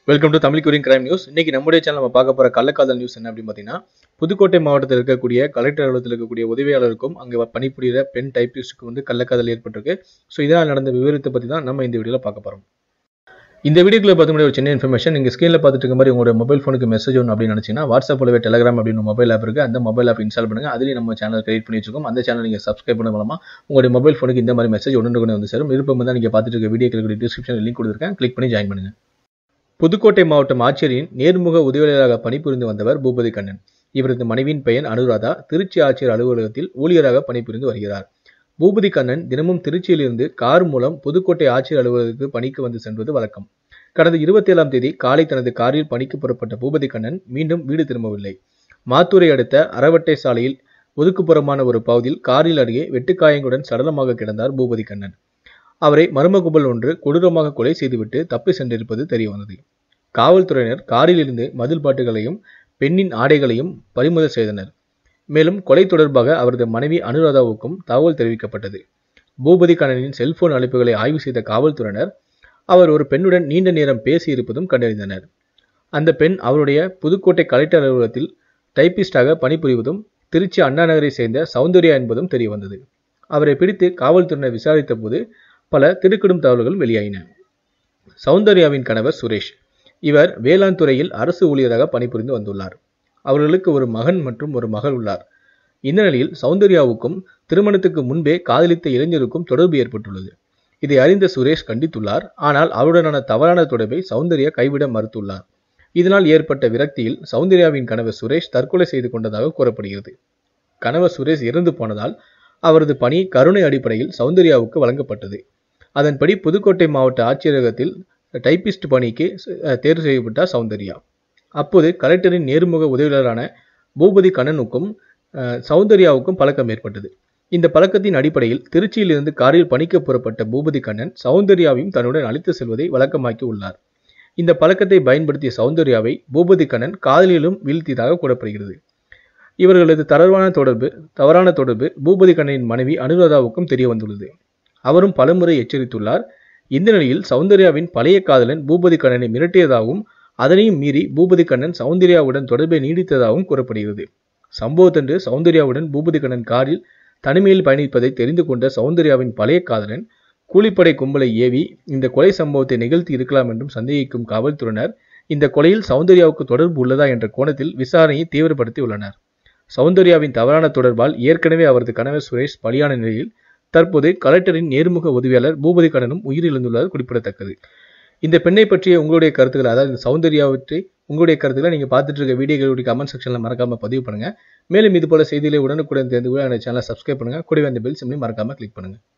welcome to Tamil குறிங் crime news இன்னைக்கு நம்முடைய சேனல் நம்ம பார்க்க போற கள்ளக்காதல் நியூஸ் என்ன அப்படின்னு பார்த்தீங்கன்னா புதுக்கோட்டை மாவட்டத்தில் இருக்கக்கூடிய கலெக்டர் அலுவலகத்தில் இருக்கக்கூடிய உதவியாளருக்கும் அங்கே பணிபுரிகிற பெண் டைப்பிஸ்டுக்கு வந்து கள்ளக்காதல் ஏற்பட்டிருக்கு ஸோ இதனால் நடந்த விவரத்தை பற்றி தான் நம்ம இந்த வீடியோவில் பார்க்க போகிறோம் இந்த வீடியோக்குள்ள பார்த்து ஒரு சின்ன இன்ஃபர்மேஷன் நீங்கள் ஸ்க்ரீனில் பார்த்துட்டு இருக்க மாதிரி உங்களோட மொபைல் ஃபோனுக்கு மெசேஜ் ஒன்று அப்படின்னு நினச்சிங்கன்னா வாட்ஸ்அப் போலவே டெலிகிராம் அப்படின்னு மொபைல் ஆப் இருக்குது அந்த மொபைல் ஆப் இன்ஸ்டால் பண்ணுங்க அதுலேயும் நம்ம சேனல் கிரியேட் பண்ணி வச்சிருக்கோம் அந்த சேனல் நீங்கள் சப்ஸ்கிரைப் பண்ண மூலமா உங்களுடைய மொபைல் ஃபோனுக்கு இந்த மாதிரி மெசேஜ் ஒன்று கொண்டு வந்து சேரும் விருப்பம் தான் நீங்கள் பார்த்துட்டு இருக்க வீடியோ டிஸ்கிரிப்ஷன் லிங்க் கொடுத்துருக்கேன் கிளிக் பண்ணி ஜாயின் பண்ணுங்க புதுக்கோட்டை மாவட்டம் ஆட்சியரின் நேர்முக உதவியாளராக பணிபுரிந்து வந்தவர் பூபதி கண்ணன் இவரது மனைவியின் பெயர் அனுராதா திருச்சி ஆட்சியர் அலுவலகத்தில் ஊழியராக பணிபுரிந்து வருகிறார் பூபதி கண்ணன் தினமும் திருச்சியிலிருந்து கார் மூலம் புதுக்கோட்டை ஆட்சியர் அலுவலகத்துக்கு பணிக்கு வந்து சென்றது வழக்கம் கடந்த இருபத்தி ஏழாம் தேதி காலை தனது காரில் பணிக்கு புறப்பட்ட பூபதி கண்ணன் மீண்டும் வீடு திரும்பவில்லை மாத்தூரை அடுத்த அறவட்டை சாலையில் ஒதுக்குப்புறமான ஒரு பகுதியில் காரில் அருகே வெட்டுக்காயங்களுடன் சடலமாக கிடந்தார் பூபதி கண்ணன் அவரை மர்ம கும்பல் ஒன்று கொடூரமாக கொலை செய்துவிட்டு தப்பி சென்றிருப்பது தெரியவந்தது காவல்துறையினர் காரில் இருந்து மதில் பாட்டுகளையும் பெண்ணின் ஆடைகளையும் பறிமுதல் செய்தனர் மேலும் கொலை தொடர்பாக அவரது மனைவி அனுராதாவுக்கும் தகவல் தெரிவிக்கப்பட்டது பூபதி கண்ணனின் செல்போன் அழைப்புகளை ஆய்வு செய்த காவல்துறையினர் அவர் ஒரு பெண்ணுடன் நீண்ட நேரம் பேசியிருப்பதும் கண்டறிந்தனர் அந்த பெண் அவருடைய புதுக்கோட்டை கலெக்டர் அலுவலகத்தில் டைப்பிஸ்டாக பணிபுரிவதும் திருச்சி அண்ணா நகரை சேர்ந்த சௌந்தர்யா என்பதும் தெரியவந்தது அவரை பிடித்து காவல்துறையினர் விசாரித்த போது பல திடுக்கிடும் தகவல்கள் வெளியாயின சௌந்தர்யாவின் கணவர் சுரேஷ் இவர் வேளாண் துறையில் அரசு ஊழியராக பணிபுரிந்து வந்துள்ளார் அவர்களுக்கு ஒரு மகன் மற்றும் ஒரு மகள் உள்ளார் இந்த நிலையில் சௌந்தர்யாவுக்கும் திருமணத்துக்கு முன்பே காதலித்த இளைஞருக்கும் தொடர்பு ஏற்பட்டுள்ளது இதை அறிந்த சுரேஷ் கண்டித்துள்ளார் ஆனால் அவருடனான தவறான தொடர்பை சௌந்தர்யா கைவிட மறுத்துள்ளார் இதனால் ஏற்பட்ட விரக்தியில் சௌந்தர்யாவின் கணவர் சுரேஷ் தற்கொலை செய்து கொண்டதாக கூறப்படுகிறது கணவர் சுரேஷ் இறந்து போனதால் அவரது பணி கருணை அடிப்படையில் சௌந்தர்யாவுக்கு வழங்கப்பட்டது அதன்படி புதுக்கோட்டை மாவட்ட ஆட்சியரகத்தில் டைப்பிஸ்ட் பணிக்கு தேர்வு செய்யப்பட்டார் சௌந்தர்யா அப்போது கலெக்டரின் நேர்முக உதவியாளரான பூபதி கண்ணனுக்கும் சௌந்தர்யாவுக்கும் பழக்கம் ஏற்பட்டது இந்த பழக்கத்தின் அடிப்படையில் திருச்சியிலிருந்து காரில் பணிக்கு புறப்பட்ட பூபதி கண்ணன் சௌந்தர்யாவையும் தன்னுடன் அழைத்து செல்வதை வழக்கமாக்கி உள்ளார் இந்த பழக்கத்தை பயன்படுத்திய சௌந்தர்யாவை பூபதி கண்ணன் காதலிலும் வீழ்த்தியதாக கூறப்படுகிறது இவர்களது தளர்வான தொடர்பு தவறான தொடர்பு பூபதி கண்ணனின் மனைவி அனுராதாவுக்கும் தெரிய வந்துள்ளது அவரும் பலமுறை எச்சரித்துள்ளார் இந்த நிலையில் சௌந்தர்யாவின் பழைய காதலன் பூபதி கண்ணனை மிரட்டியதாகவும் அதனையும் மீறி பூபதி கண்ணன் சௌந்தர்யாவுடன் தொடர்பை நீடித்ததாகவும் கூறப்படுகிறது சம்பவத்தன்று சௌந்தர்யாவுடன் பூபதி கண்ணன் காரில் தனிமையில் பயணிப்பதை தெரிந்து கொண்ட சௌந்தர்யாவின் பழைய காதலன் கூலிப்படை கும்பலை ஏவி இந்த கொலை சம்பவத்தை நிகழ்த்தி இருக்கலாம் என்றும் சந்தேகிக்கும் காவல்துறையினர் இந்த கொலையில் சௌந்தர்யாவுக்கு தொடர்பு உள்ளதா என்ற கோணத்தில் விசாரணையை தீவிரப்படுத்தி உள்ளனர் சௌந்தர்யாவின் தவறான தொடர்பால் ஏற்கனவே அவரது கணவர் சுரேஷ் பலியான நிலையில் தற்போது கலெக்டரின் நேர்முக உதவியாளர் பூபதி கண்ணனும் உயிரிழந்துள்ளது குறிப்பிடத்தக்கது இந்த பெண்ணை பற்றிய உங்களுடைய கருத்துக்கள் அதாவது இந்த சௌந்தர்யாவற்றை உங்களுடைய கருத்துக்களை நீங்கள் பார்த்துட்டு இருக்க வீடியோகளுடைய கமெண்ட் செக்ஷனில் மறக்காம பதிவு பண்ணுங்க மேலும் இது போல செய்திகளை உடனுக்குடன் தெரிந்து கொள்ள சேனலை சப்ஸ்கிரைப் பண்ணுங்க கூடவே அந்த பெல் சிம்லையும் மறக்காம கிளிக் பண்ணுங்க